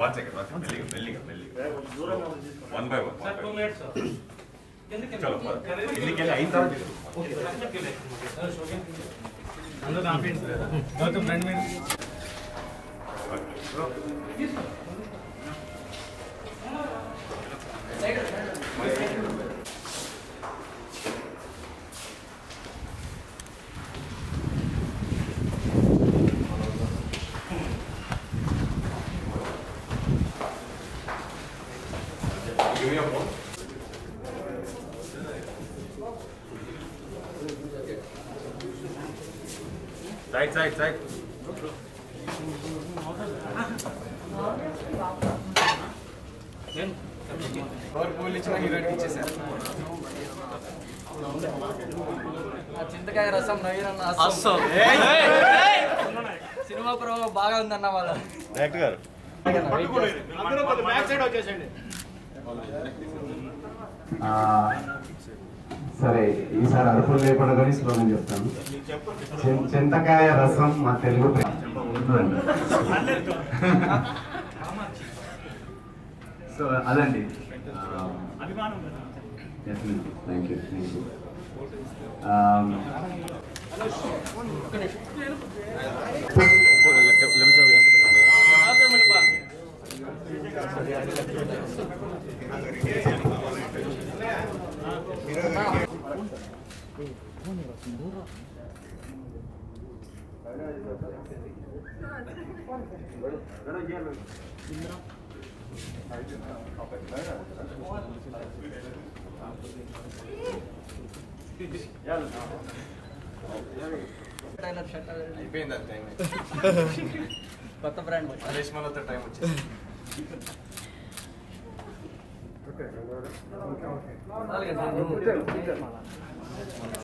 One second one second మెల్లిగా మెల్లిగా మెల్లిగా వన్ బై వన్ చలో కిందికి వెళ్ళి అయిన తర్వాత అందరూ కాన్ఫిడెన్స్ లేదా గౌతమ్ రెండు minutes Give me a phone. Side, side, side. ఎవరు పూలు ఇచ్చినా హీరోకి ఇచ్చేసారు చింతకాయ రసం నవీరన్న అస్సం సినిమా ప్రభావం బాగా ఉందన్న వాళ్ళ డైరెక్టర్ గారు ఆ, సరే ఈసారి అరుపులు లేకుండా కానీ స్లోగన్ చెప్తాను చింత- చింతకాయ రసం మా తెలుగు ప్రేమ. సో అదండి thank you thank you tailor shirt అయిపోయింది అది టైం కొత్త బ్రాండ్ రేష్మలతో టైం వచ్చింది అలాగే